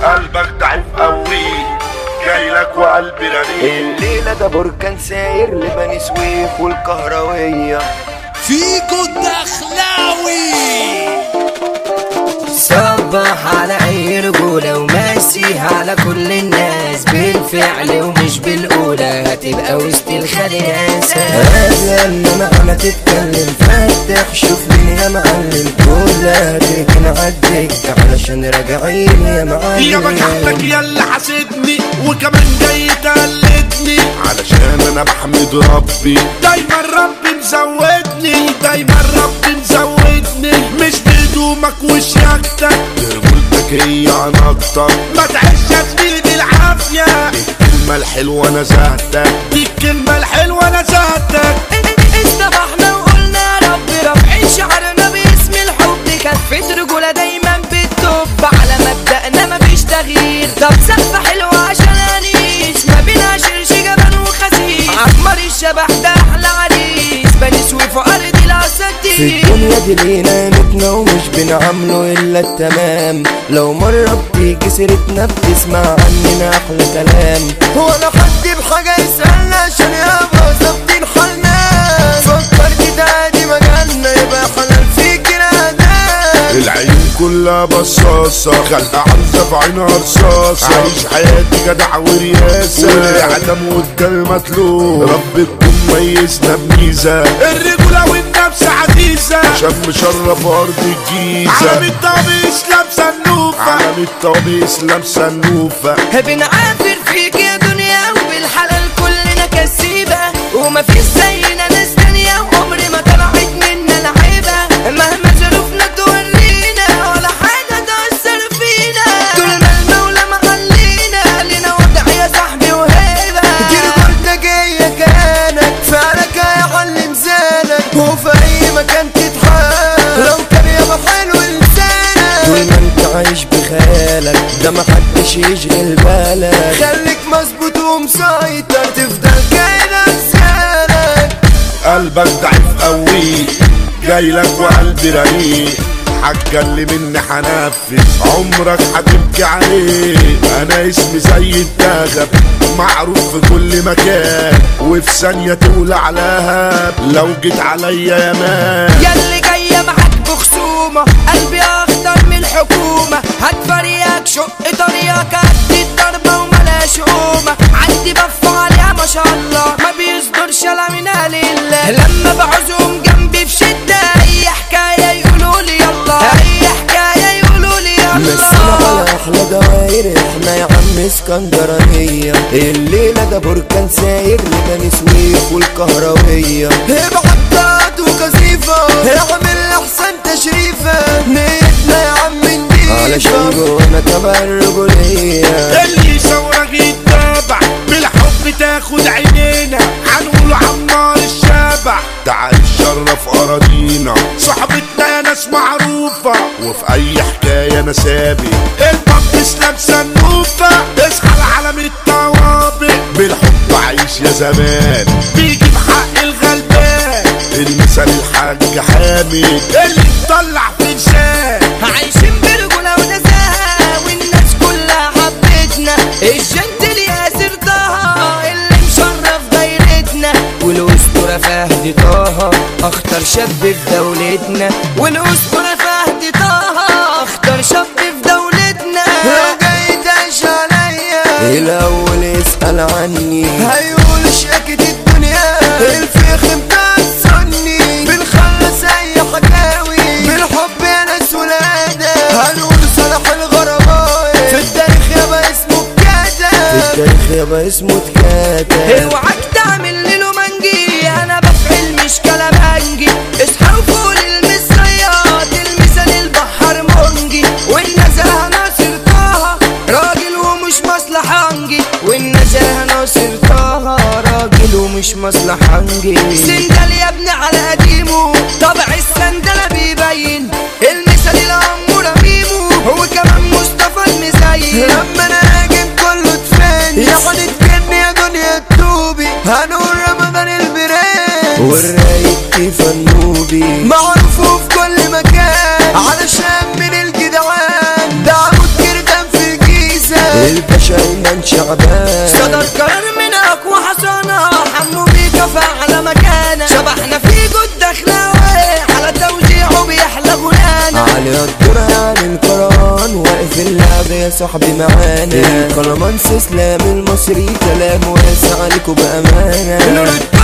قلبك ضعيف قوي جاي لك وقلبي رنين الليلة ده بركان ساير لبني سويف والكهروية فيكو الدخلاوي صبح على اي رجولة ومسيح على كل الناس بالفعل ومش بالقولة هتبقى وسط الخلياسة قبل ما انا تتكلم فتح شوف مين يا معلم كلها تركن عدك علشان راجعين يا معلم يا بجحتك يا اللي حاسدني وكمان جاي تقلدني علشان انا بحمد ربي دايما ربي مزودني دايما ربي مزودني مش بهدومك وشياكتك رجولتك هي عناقتك ما تعيش يا زميلي بالعافية الكلمة الحلوة نزهتك دي الكلمة الحلوة نزهتك استبحنا وقلنا يا رب رافعين شعرنا باسم الحب كفة رجولة دايما بتطب على مبدأنا مفيش تغيير طب سقفة حلوة عشان انيس ما بينا شرش جبل وخسيس عمر الشبح ده احلى عريس بني سويف وارض في الاساطير الدنيا دي لينا قيمتنا ومش بنعامله الا التمام لو مرة بتيجي سيرتنا بتسمع عننا احلى كلام هو انا حد بحاجة يسألنا عشان يابا ظابطين حالنا فكرت ده عادي مجالنا يبقى حلال فيك الادام العين كلها بصاصة خلقة عزة في عينها رصاصة عايش حياتي جدع ورياسة والعدم والدم مطلوب رب تكون ميزنا بميزة الرجولة والنفس عزيزة شم شرف أرض الجيزة عالم الطبيس لابسة النوفة عالم الطبيس لابسة النوفة بنعافر فيك يا دنيا وبالحلال كلنا كسيبة ومفيش زينا ناس تانية وعمر ما طلعت منا لعيبة مهما ظروفنا تورينا ولا حاجة تأثر فينا طول ما المولى محلينا لنا وضع يا صاحبي وهيبة دي رجولتك هي كانك فعلك هيعلم زانك وفي اي مكان تتحال لو كان يابا حلو لسانك طول ما انت عايش بخيالك ده محدش يشغل بالك خليك مظبوط ومسيطر تفضل كائن لسانك قلبك ضعيف قوي جاي لك وقلبي رقيق هتكلم اني هنفذ عمرك هتبكي عليه انا اسمي زي الدغب معروف في كل مكان وفي ثانية تولع لهب لو جيت عليا يا مان ياللي جاية معاك بخصومة قلبي أخطر من الحكومة هتفريك شق طريقك قد الضربة وملاش قومة عندي بف عليها ما شاء الله ما بيصدرش لا من لله لما بعوزهم جنبي في شدة أي حكاية يقولوا لي يلا أي حكاية يقولوا لي مسنا يلا على احلى دواير احنا يا عم اسكندرانية الليلة ده بركان ساير لبني سويف والكهروية ابعد وكثيفة اعمل احسن تشريفة نيتنا يا عم نضيفة علشان جوانا تبع الرجولية اللي يصورك يتابع بالحب تاخد عينينا هنقول عمار الشابع تعال شرف اراضينا صحبتنا يا ناس معروفة وفي اي حكاية انا سابق البطس لابسة النوفة اصحى العالم الطوابق بالحب عايش يا زمان بيجي بحق الغلبان المثال الحاج حامد اللي مطلع في لسان عايشين برجولة ونزاهة والناس كلها حبتنا الجنتل ياسر طه اللي مشرف دايرتنا والأسطورة فهد طه أخطر شاب في دولتنا والأسطورة فهد طه أخطر شاب في دولتنا لو جاي تعيش عليا الاول اسأل عني هيقول شاكت الدنيا الفيخ بتاع السني بنخلص اي حكاوي بالحب يا ناس ولادة هنقول صلاح الغرباوي في التاريخ يابا اسمه اتكاتب في التاريخ يابا اسمه اتكاتب اوعك تعمل له منجي انا بفعل مش كلامنجي اصحى وفوق المصريات المثال البحر منجي والنزاهة ناصر طه راجل ومش مصلحنجي والنزاهة ناصر طه راجل ومش مصلحنجي سندل يا ابني على قديمه طبع السندلة بيبين المثال الأمورة ميمو هو كمان مصطفى المزين لما انا هاجم كله تفاني يعني تجني يا دنيا التوبي هنقول رمضان البرنس والرايق كيف النوبي معروف في كل مكان علشان من الجدعان ده عمود كردان في الجيزة يا صاحبي معانا كلامانس اسلام المصري كلام واسع عليكم بامانه نور